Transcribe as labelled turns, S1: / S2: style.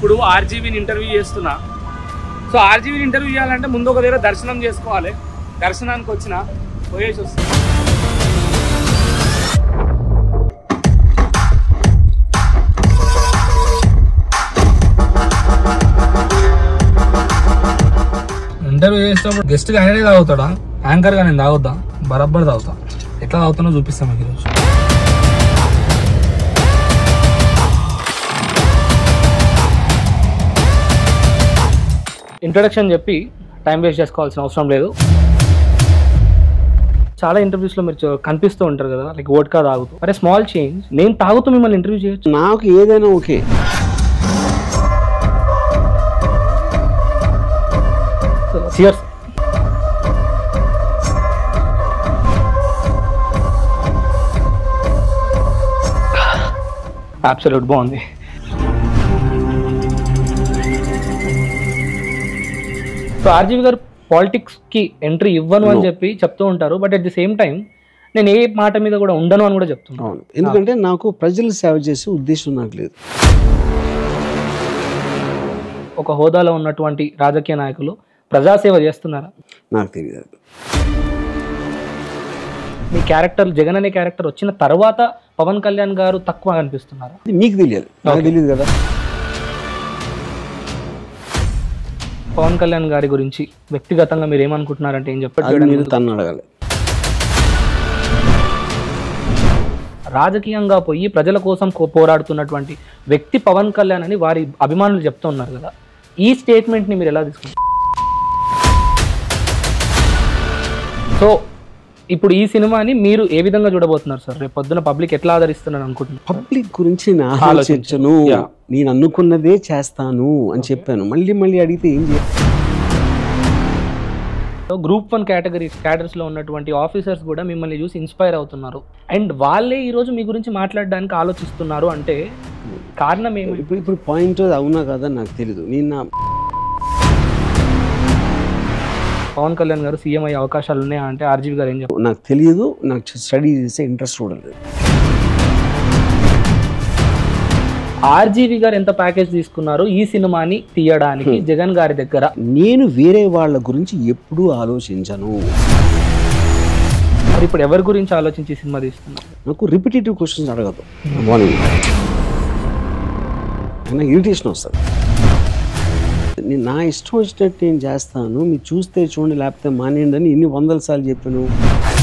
S1: ఇప్పుడు ఆర్జీవీని ఇంటర్వ్యూ చేస్తున్నా సో ఆర్జీవీని ఇంటర్వ్యూ చేయాలంటే ముందు ఒక దగ్గర దర్శనం చేసుకోవాలి దర్శనానికి వచ్చిన పోయేసి వస్తా ఇంటర్వ్యూ చేసేటప్పుడు గెస్ట్ గా ఆయననే తాగుతాడా యాంకర్ గా నేను తాగుతా బరబ్బర్ తాగుతా ఎట్లా తాగుతానో చూపిస్తాను మీకు ఈరోజు ఇంట్రొడక్షన్ చెప్పి టైం వేస్ట్ చేసుకోవాల్సిన అవసరం లేదు చాలా ఇంటర్వ్యూస్ లో మీరు చూ- కనిపిస్తూ ఉంటారు కదా లైక్ ఓట్కా తాగుతూ అరే స్మాల్ చేంజ్ నేను తాగుతూ మిమ్మల్ని ఇంటర్వ్యూ చేయొచ్చు
S2: నాకు ఏదైనా ఓకే
S1: చియర్స్ అబ్సల్యూట్ బాగుంది సో ఆర్జీవి గారు పాలిటిక్స్ కి ఎంట్రీ ఇవ్వను అని
S2: No.
S1: చెప్పి చెప్తూ ఉంటారు but at the same time నేను ఏ మాట మీద కూడా ఉండను అని కూడా చెప్తున్నాను
S2: అవును ఎందుకంటే నాకు ప్రజలు సేవ చేసే ఉద్దేశం నాకు లేదు
S1: ఒక హోదాలో ఉన్నటువంటి రాజకీయ నాయకులు ప్రజాసేవ చేస్తున్నారా
S2: నాకు తెలియదు
S1: మీ క్యారెక్టర్ జగన్ అనే క్యారెక్టర్ వచ్చిన తర్వాత పవన్ కళ్యాణ్ గారు తక్కువ అనిపిస్తున్నారా
S2: అది మీకు తెలియాలి నాకు
S1: Okay.
S2: తెలియదు కదా
S1: పవన్ కళ్యాణ్ గారి గురించి వ్యక్తిగతంగా మీరు ఏమనుకుంటున్నారంటే ఏం చెప్పారు
S2: అది మీరు తను అడగాలి
S1: రాజకీయంగా పోయి ప్రజల కోసం కో- పోరాడుతున్నటువంటి వ్యక్తి పవన్ కళ్యాణ్ అని వారి అభిమానులు చెప్తూ ఉన్నారు కదా ఈ స్టేట్మెంట్ ని మీరు ఎలా తీసుకుంటారు సో ఇప్పుడు ఈ సినిమాని మీరు ఏ విధంగా చూడబోతున్నారు సార్ రేపు పొద్దున పబ్లిక్ ఎట్లా ఆదరిస్తున్నారు అనుకుంటున్నారు
S2: పబ్లిక్ గురించి నేను
S1: ఆలోచించను.
S2: ఆలోచించను
S1: Yeah.
S2: నేను అనుకున్నదే చేస్తాను అని చెప్పాను మళ్ళీ మళ్ళీ అడిగితే ఏం చేయాలి
S1: so group one category cadres లో ఉన్నటువంటి ఆఫీసర్స్ కూడా మిమ్మల్ని చూసి ఇన్స్పైర్ అవుతున్నారు అండ్ వాళ్ళే ఈ రోజు మీ గురించి మాట్లాడడానికి ఆలోచిస్తున్నారు అంటే కారణం ఏమి
S2: ఇప్పుడు ఇప్పుడు పాయింట్ అవునా కదా నాకు తెలియదు నేను నా
S1: పవన్ కళ్యాణ్ గారు సీఎం అయ్యే అవకాశాలు ఉన్నాయా అంటే ఆర్జీవి గారు ఏం చెప్తారు
S2: నాకు తెలియదు నాకు స్టడీ చేసే ఇంట్రెస్ట్ కూడా లేదు
S1: ఆర్జీవి గారు ఎంత ప్యాకేజ్ తీసుకున్నారు ఈ సినిమాని తీయడానికి జగన్ గారి దగ్గర
S2: నేను వేరే వాళ్ళ గురించి ఎప్పుడూ ఆలోచించను
S1: మరి ఇప్పుడు ఎవరి గురించి ఆలోచించి ఈ సినిమా తీస్తున్నారు
S2: నాకు రిపిటేటివ్ క్వశ్చన్స్ అడగదు మార్నింగ్ నాకు ఇరిటేషన్ వస్తుంది నేను నా ఇష్టం వచ్చినట్టు నేను చేస్తాను మీరు చూస్తే చూడండి లేకపోతే మానేయండి అని ఎన్ని వందల సార్లు చెప్పాను